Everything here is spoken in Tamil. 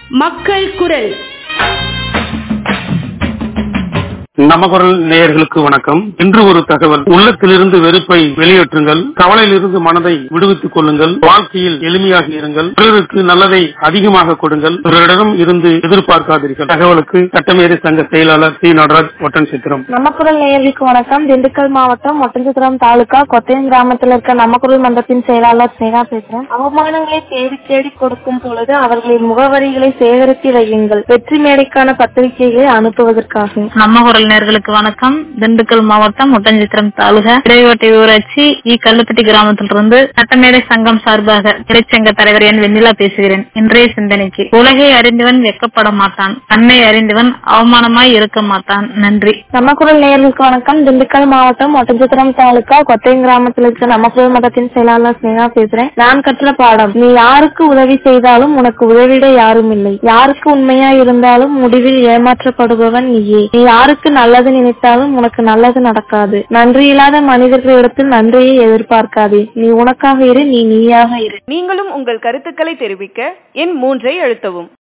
மக்கள் குரல் நமகுரல் நேயர்களுக்கு வணக்கம் இன்று ஒரு தகவல் உள்ளத்திலிருந்து வெறுப்பை வெளியேற்றுங்கள் கவலையிலிருந்து மனதை விடுவித்துக் கொள்ளுங்கள் வாழ்க்கையில் எளிமையாக இருங்கள் பிறருக்கு நல்லதை அதிகமாக கொடுங்கள் பிறரிடம் இருந்து எதிர்பார்க்காதீர்கள் தகவலுக்கு சட்டமேதை சங்க செயலாளர் சி நடராஜ் ஒட்டன் சித்திரம் நம்ம குரல் நேயர்களுக்கு வணக்கம் திண்டுக்கல் மாவட்டம் ஒட்டன்சத்திரம் தாலுகா கொத்தையம் கிராமத்தில் இருக்க நம்ம குரல் மன்றத்தின் செயலாளர் ஸ்னேகா பேசுறேன் அவமானங்களை தேடி தேடி கொடுக்கும் பொழுது அவர்களின் முகவரிகளை சேகரித்து வையுங்கள் வெற்றி மேடைக்கான பத்திரிகைகளை அனுப்புவதற்காக நம்ம குரல் நேர்களுக்கு வணக்கம் திண்டுக்கல் மாவட்டம் ஒட்டஞ்சித்திரம் தாலுகா இடைவட்டை ஊராட்சி இ கல்லுப்பட்டி கிராமத்திலிருந்து சட்டமேடை சங்கம் சார்பாக இறைச்சங்க தலைவர் என் வெண்ணிலா பேசுகிறேன் இன்றைய சிந்தனைக்கு உலகை அறிந்தவன் வெக்கப்பட மாட்டான் தன்னை அறிந்தவன் அவமானமாய் இருக்க மாட்டான் நன்றி நம்ம குரல் நேயர்களுக்கு வணக்கம் திண்டுக்கல் மாவட்டம் ஒட்டஞ்சத்திரம் தாலுகா கொத்தையம் கிராமத்தில் இருக்க நம்ம குரல் மன்றத்தின் செயலாளர் ஸ்னேகா பேசுறேன் நான் கற்ற பாடம் நீ யாருக்கு உதவி செய்தாலும் உனக்கு உதவிட யாரும் இல்லை யாருக்கு உண்மையா இருந்தாலும் முடிவில் ஏமாற்றப்படுபவன் நீயே நீ யாருக்கு நல்லது நினைத்தாலும் உனக்கு நல்லது நடக்காது நன்றி இல்லாத மனிதர்களிடத்தில் நன்றியை எதிர்பார்க்காதே நீ உனக்காக இரு நீ நீயாக இரு நீங்களும் உங்கள் கருத்துக்களை தெரிவிக்க எண் மூன்றை அழுத்தவும்